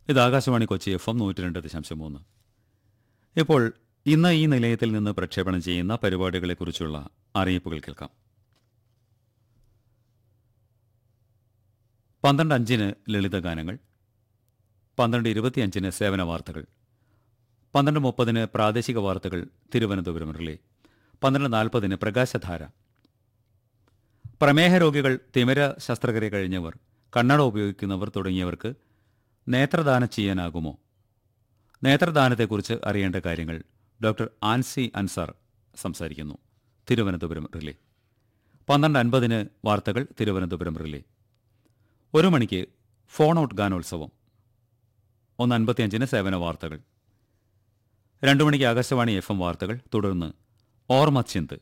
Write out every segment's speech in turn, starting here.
ഇത് Akashvani Kochi F M നൂറ്റി രണ്ട് ദശാംശം മൂന്ന് ഇപ്പോൾ ഇന്ന് ഈ നിലയത്തിൽ നിന്ന് പ്രക്ഷേപണം ചെയ്യുന്ന പരിപാടികളെക്കുറിച്ചുള്ള അറിയിപ്പുകൾ കേൾക്കാം പന്ത്രണ്ട് അഞ്ചിന് ലളിതഗാനങ്ങൾ പന്ത്രണ്ട് ഇരുപത്തിയഞ്ചിന് സേവന വാർത്തകൾ പന്ത്രണ്ട് മുപ്പതിന് പ്രാദേശിക വാർത്തകൾ തിരുവനന്തപുരം റിലേ പന്ത്രണ്ട് നാൽപ്പതിന് പ്രകാശധാര പ്രമേഹ രോഗികൾ തിമിര ശസ്ത്രക്രിയ കഴിഞ്ഞവർ കണ്ണട ഉപയോഗിക്കുന്നവർ തുടങ്ങിയവർക്ക് നേത്രദാനം ചെയ്യാനാകുമോ നേത്രദാനത്തെക്കുറിച്ച് അറിയേണ്ട കാര്യങ്ങൾ ഡോക്ടർ ആൻസി അൻസാർ സംസാരിക്കുന്നു തിരുവനന്തപുരം റിലേ പന്ത്രണ്ട് അൻപതിന് വാർത്തകൾ തിരുവനന്തപുരം റിലേ ഒരു മണിക്ക് ഫോൺ ഔട്ട് ഗാനോത്സവം ഒന്ന് അൻപത്തിയഞ്ചിന് സേവന വാർത്തകൾ രണ്ടു മണിക്ക് ആകാശവാണി എഫ് എം വാർത്തകൾ തുടർന്ന് ഓർമ്മച്ചിന്ത്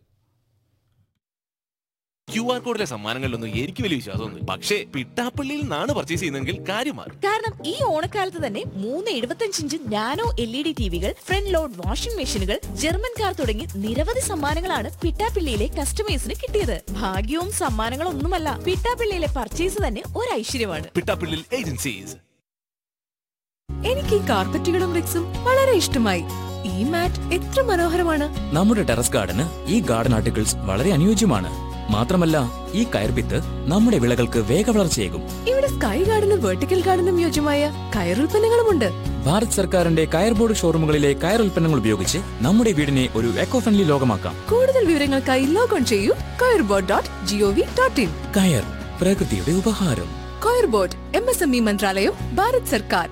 ക്യു ആർ കോഡിലെ സമ്മാനങ്ങളിലൊന്നും എനിക്ക് വലിയ വിശ്വാസമൊന്നും പക്ഷേ പിട്ടാപ്പള്ളിയിൽ നിന്നാണ് പർച്ചേസ് ചെയ്യുന്നതെങ്കിൽ കാര്യം മാറും കാരണം ഈ ഓണക്കാലത്ത് തന്നെ മൂന്ന് എഴുപത്തഞ്ച് inch nano L E D ടിവികൾ ഫ്രണ്ട് ലോഡ് വാഷിംഗ് മെഷീനുകൾ ജർമ്മൻ കാർ തുടങ്ങി നിരവധി സമ്മാനങ്ങളാണ് പിട്ടാപ്പിള്ളിയിലെ കസ്റ്റമേഴ്സിന് കിട്ടിയത് ഭാഗ്യവും സമ്മാനങ്ങളൊന്നുമല്ല പിട്ടാപ്പിള്ളിയിലെ പർച്ചേസ് തന്നെ ഒരു ഐശ്വര്യമാണ് പിട്ടാപ്പള്ളിയിൽ ഏജൻസീസ് എനിക്ക് ഈ കാർപ്പറ്റുകളും റിക്സും വളരെ ഇഷ്ടമായി ഈ മാറ്റ് എത്ര മനോഹരമാണ് നമ്മുടെ ടെറസ് ഗാർഡന് ഈ ഗാർഡൻ ആർട്ടിക്കിൾസ് വളരെ അനുയോജ്യമാണ് മാത്രമല്ല ഈ കയർപിത്ത് നമ്മുടെ വിളകൾക്ക് വേഗവളർച്ചയേകും ഇവിടെ സ്കൈ ഗാർഡനും വെർട്ടിക്കൽ ഗാർഡനും യോജ്യമായ കയറുൽപ്പന്നങ്ങളുമുണ്ട് ഭാരത് സർക്കാരിന്റെ കയർ ബോർഡ് ഷോറൂമുകളിലെ കയർ ഉൽപ്പന്നങ്ങൾ ഉപയോഗിച്ച് നമ്മുടെ വീടിനെ ഒരു എക്കോ ഫ്രണ്ട്ലി ലോകമാക്കാം കൂടുതൽ വിവരങ്ങൾക്കായി ലോഗോൺ ചെയ്യൂ Coir Board dot G O V dot in കയർ പ്രകൃതിയുടെ ഉപഹാരം Coir Board M S M E മന്ത്രാലയം ഭാരത് സർക്കാർ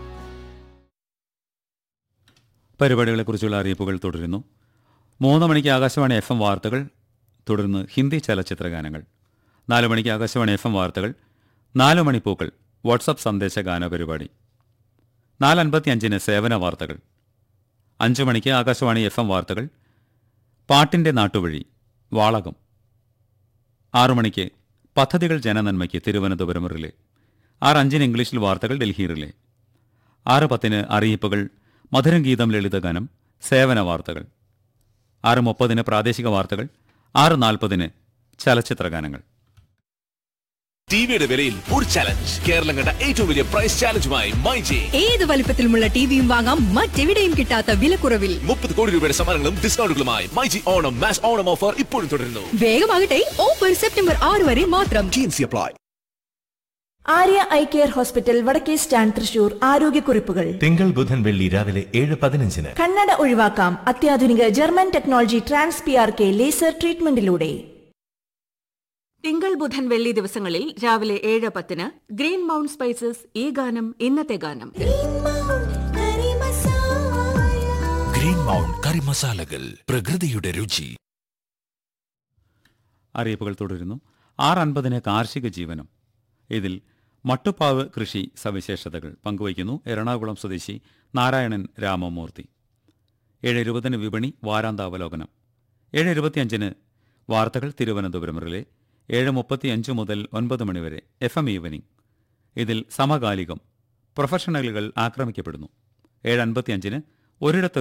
പരിപാടികളെക്കുറിച്ചുള്ള അറിയിപ്പുകൾ തുടരുന്നു മൂന്ന് മണിക്ക് ആകാശവാണി എഫ് എം വാർത്തകൾ തുടർന്ന് ഹിന്ദി ചലച്ചിത്ര ഗാനങ്ങൾ നാല് മണിക്ക് ആകാശവാണി എഫ് എം വാർത്തകൾ നാല് മണിപ്പൂക്കൾ വാട്സപ്പ് സന്ദേശ ഗാന പരിപാടി നാല് അൻപത്തിയഞ്ചിന് സേവന വാർത്തകൾ അഞ്ച് മണിക്ക് ആകാശവാണി എഫ് എം വാർത്തകൾ പാട്ടിൻ്റെ നാട്ടുവഴി വാളകം ആറു മണിക്ക് പദ്ധതികൾ ജനനന്മയ്ക്ക് തിരുവനന്തപുരം റിലേ ആറ് അഞ്ചിന് ഇംഗ്ലീഷിൽ വാർത്തകൾ ഡൽഹി റിലേ ആറ് പത്തിന് അറിയിപ്പുകൾ മധുരം ഗീതം ലളിതഗാനം സേവന വാർത്തകൾ ആറ് മുപ്പതിന് പ്രാദേശിക വാർത്തകൾ ആറ് നാൽപ്പതിന് ചലച്ചിത്ര ഗാനങ്ങൾ ടിവിയുടെ വിലയിൽ ഒരു ചലഞ്ച് കേരളം കണ്ട ഏറ്റവും വലിയ പ്രൈസ് ചാലഞ്ചുമായി മൈജി ഏത് വലിപ്പത്തിലുമുള്ള ടിവിയും വാങ്ങാം മറ്റെവിടെയും കിട്ടാത്ത വിലക്കുറവിൽ മുപ്പത് കോടി രൂപയുടെ സമ്മാനങ്ങളും ഡിസ്കൗണ്ടുകളുമായി myG Onam mass Onam offer ഇപ്പോഴും തുടരുന്നു വേഗമാകട്ടെ ഓഫർ സെപ്റ്റംബർ ആറ് വരെ മാത്രം apply Arya eye care hospital വടക്കേ സ്റ്റാൻഡ് തൃശൂർ ആരോഗ്യക്കുറിപ്പുകൾ തിങ്കൾ ബുധൻ വെള്ളി രാവിലെ ഏഴ് പതിനഞ്ചിന് കണ്ണട ഒഴിവാക്കാം അത്യാധുനിക German technology trans P R K laser ട്രീറ്റ്മെന്റിലൂടെ തിങ്കൾ ബുധൻ വെള്ളി ദിവസങ്ങളിൽ രാവിലെ ഏഴ് പത്തിന് ഗ്രീൻ മൗണ്ട് സ്പൈസസ് ഈ ഗാനം ഇന്നത്തെ ഗാനം ഗ്രീൻ മൗണ്ട് കറി മസാലകൾ പ്രകൃതിയുടെ രുചി അറിയിപ്പുകൾ തുടരുന്നു ആറ് അൻപതിന് കാർഷിക ജീവനം ഇതിൽ മട്ടുപ്പാവ് കൃഷി സവിശേഷതകൾ പങ്കുവയ്ക്കുന്നു എറണാകുളം സ്വദേശി നാരായണൻ രാമമൂർത്തി ഏഴ് ഇരുപതിന് വിപണി വാരാന്താവലോകനം ഏഴ് ഇരുപത്തിയഞ്ചിന് വാർത്തകൾ തിരുവനന്തപുരം റിലേ ഏഴ് മുപ്പത്തിയഞ്ച് മുതൽ ഒൻപത് മണിവരെ എഫ് എം ഈവനിംഗ് ഇതിൽ സമകാലികം പ്രൊഫഷണലുകൾ ആക്രമിക്കപ്പെടുന്നു ഏഴ് അൻപത്തിയഞ്ചിന് ഒരിടത്ത്